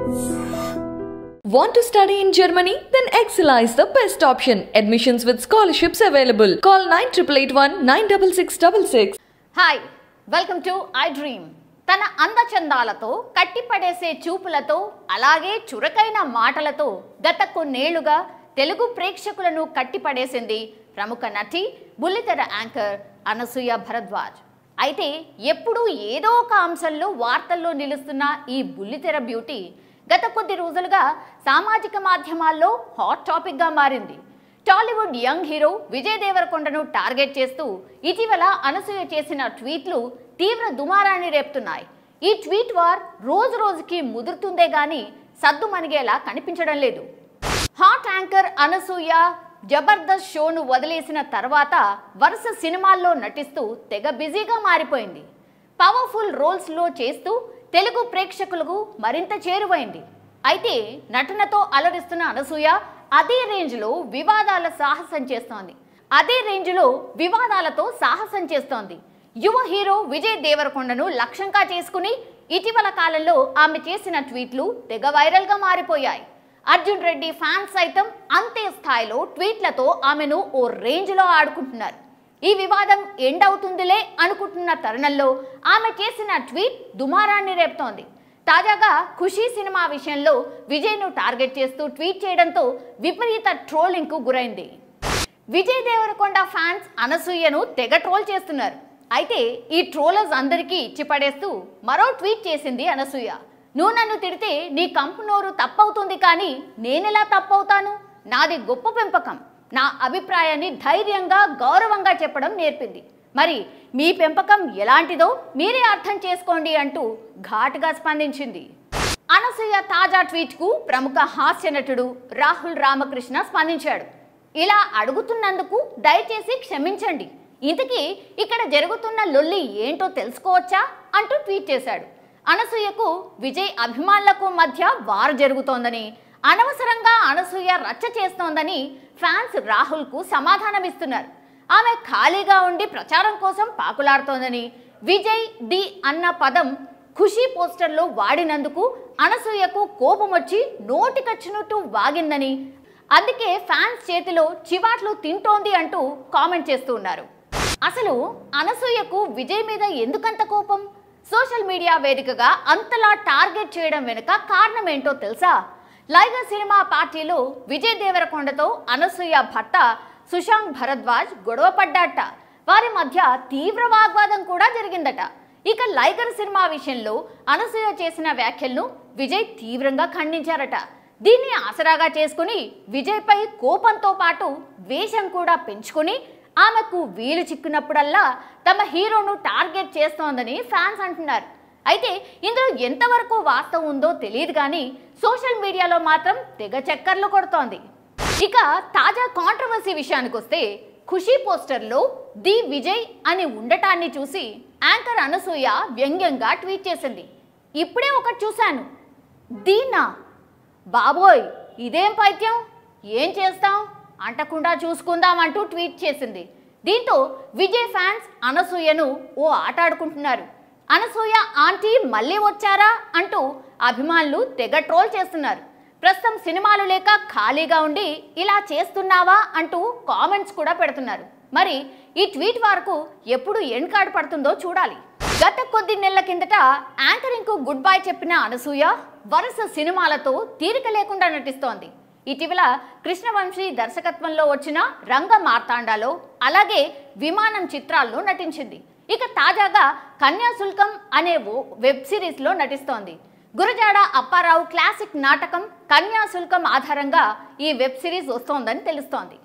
Want to study in Germany? Then Excella is the best option. Admissions with scholarships available. Call 9881 96666. Hi welcome to I dream తన అందచందాలతో కట్టిపడేసే చూపులతో అలాగే చురకైన మాటలతో గత కొన్నేళ్లుగా తెలుగు ప్రేక్షకులను కట్టిపడేసింది ప్రముఖ నటి బుల్లితెర యాంకర్ అనసూయ భరద్వాజ్ అయితే ఎప్పుడూ ఏదో ఒక అంశంలో వార్తల్లో నిలుస్తున్న ఈ బుల్లితెర బ్యూటీ గత కొద్ది రోజులుగా సామాజిక మాధ్యమాల్లో హాట్ టాపిక్గా మారింది టాలీవుడ్ యంగ్ హీరో విజయ్ దేవరకొండను టార్గెట్ చేస్తూ ఇటీవల అనసూయ చేసిన ట్వీట్లు తీవ్ర దుమారాన్ని రేపుతున్నాయి ఈ ట్వీట్ వార్ రోజు రోజుకి ముదురుతుందే గాని సద్దు మనిగేలా కనిపించడం లేదు హాట్ యాంకర్ అనసూయ జబర్దస్త్ షోను వదిలేసిన తర్వాత వరుస సినిమాల్లో నటిస్తూ తెగ బిజీగా మారిపోయింది పవర్ఫుల్ రోల్స్లో చేస్తూ తెలుగు ప్రేక్షకులకు మరింత చేరువైంది అయితే నటనతో అలరిస్తున్న అనసూయ అదే రేంజ్లో వివాదాల సాహసం చేస్తోంది అదే రేంజ్లో వివాదాలతో సాహసం చేస్తోంది యువ హీరో విజయ్ దేవరకొండను లక్ష్యంగా చేసుకుని ఇటీవల కాలంలో ఆమె చేసిన ట్వీట్లు తెగ వైరల్గా మారిపోయాయి అర్జున్ రెడ్డి ఫ్యాన్స్ సైతం అంతే స్థాయిలో ట్వీట్లతో ఆమెను ఓ రేంజ్లో ఆడుకుంటున్నారు ఈ వివాదం ఎండ్ అవుతుందిలే అనుకుంటున్న తరుణంలో ఆమె చేసిన ట్వీట్ దుమారాన్ని రేపుతోంది తాజాగా ఖుషీ సినిమా విషయంలో విజయ్ను టార్గెట్ చేస్తూ ట్వీట్ చేయడంతో విపరీత ట్రోలింగ్కు గురైంది విజయ్ దేవరకొండ ఫ్యాన్స్ అనసూయను తెగ ట్రోల్ చేస్తున్నారు అయితే ఈ ట్రోలర్స్ అందరికీ ఇచ్చి పడేస్తూ మరో ట్వీట్ చేసింది అనసూయ నువ్వు నన్ను తిడితే నీ కంపు నోరు తప్పవుతుంది కానీ నేనెలా తప్పవుతాను నాది గొప్ప పెంపకం నా అభిప్రాయాన్ని ధైర్యంగా గౌరవంగా చెప్పడం నేర్పింది మరి మీ పెంపకం ఎలాంటిదో మీరే అర్థం చేసుకోండి అంటూ ఘాటుగా స్పందించింది అనసూయ తాజా ట్వీట్కు ప్రముఖ హాస్య నటుడు రాహుల్ రామకృష్ణ స్పందించాడు ఇలా అడుగుతున్నందుకు దయచేసి క్షమించండి ఇంతకీ ఇక్కడ జరుగుతున్న లొల్లి ఏంటో తెలుసుకోవచ్చా అంటూ ట్వీట్ చేశాడు అనసూయకు విజయ్ అభిమానులకు మధ్య వారు జరుగుతోందని అనవసరంగా అనసూయ రచ్చ చేస్తోందని ఫ్యాన్స్ రాహుల్కు సమాధానమిస్తున్నారు ఆమె ఖాళీగా ఉండి ప్రచారం కోసం పాకులాడుతోందని విజయ్ డి అన్న పదం ఖుషీ పోస్టర్లో వాడినందుకు అనసూయకు కోపం వచ్చి నోటికొచ్చినట్టు వాగిందని అందుకే ఫ్యాన్స్ చేతిలో చివాట్లు తింటోంది అంటూ కామెంట్ చేస్తూ ఉన్నారు అసలు అనసూయకు విజయ్ మీద ఎందుకంత కోపం సోషల్ మీడియా వేదికగా అంతలా టార్గెట్ చేయడం వెనుక కారణం ఏంటో తెలుసా లైగర్ సినిమా పార్టీలో విజయ్ దేవరకొండతో అనసూయ భర్త సుశాంత్ భరద్వాజ్ గొడవ పడ్డాట వారి మధ్య తీవ్ర వాగ్వాదం కూడా జరిగిందట ఇక లైగర్ సినిమా విషయంలో అనసూయ చేసిన వ్యాఖ్యలను విజయ్ తీవ్రంగా ఖండించారట దీన్ని ఆసరాగా చేసుకుని విజయ్పై కోపంతో పాటు ద్వేషం కూడా పెంచుకుని ఆమెకు వీలు చిక్కినప్పుడల్లా తమ హీరోను టార్గెట్ చేస్తోందని ఫ్యాన్స్ అంటున్నారు అయితే ఇందులో ఎంతవరకు వాస్తవం ఉందో తెలియదు కానీ సోషల్ మీడియాలో మాత్రం తెగ చక్కర్లు కొడుతోంది ఇక తాజా కాంట్రవర్సీ విషయానికి వస్తే ఖుషీ పోస్టర్లో ది విజయ్ అని ఉండటాన్ని చూసి యాంకర్ అనసూయ వ్యంగ్యంగా ట్వీట్ చేసింది ఇప్పుడే ఒకటి చూశాను దీనా బాబోయ్ ఇదేం పైత్యం ఏం చేస్తాం అంటకుండా చూసుకుందాం అంటూ ట్వీట్ చేసింది దీంతో విజయ్ ఫ్యాన్స్ అనసూయను ఓ ఆట ఆడుకుంటున్నారు అనసూయ ఆంటీ మళ్ళీ వచ్చారా అంటూ అభిమానులు తెగ ట్రోల్ చేస్తున్నారు ప్రస్తుతం సినిమాలు లేక ఖాళీగా ఉండి ఇలా చేస్తున్నావా అంటూ కామెంట్స్ కూడా పెడుతున్నారు మరి ఈ ట్వీట్ వరకు ఎప్పుడు ఎండ్ కార్డ్ పడుతుందో చూడాలి గత కొద్ది నెలల కిందట యాంకరింగ్ కు గుడ్ బై చెప్పిన అనసూయ వరుస సినిమాలతో తీరిక లేకుండా నటిస్తోంది ఇటీవల కృష్ణవంశీ దర్శకత్వంలో వచ్చిన రంగ మార్తాండాలో అలాగే విమానం చిత్రాల్లో నటించింది ఇక తాజాగా కన్యాశుల్కం అనే ఓ వెబ్ సిరీస్లో నటిస్తోంది గురజాడ అప్పారావు క్లాసిక్ నాటకం కన్యాశుల్కం ఆధారంగా ఈ వెబ్ సిరీస్ వస్తోందని తెలుస్తోంది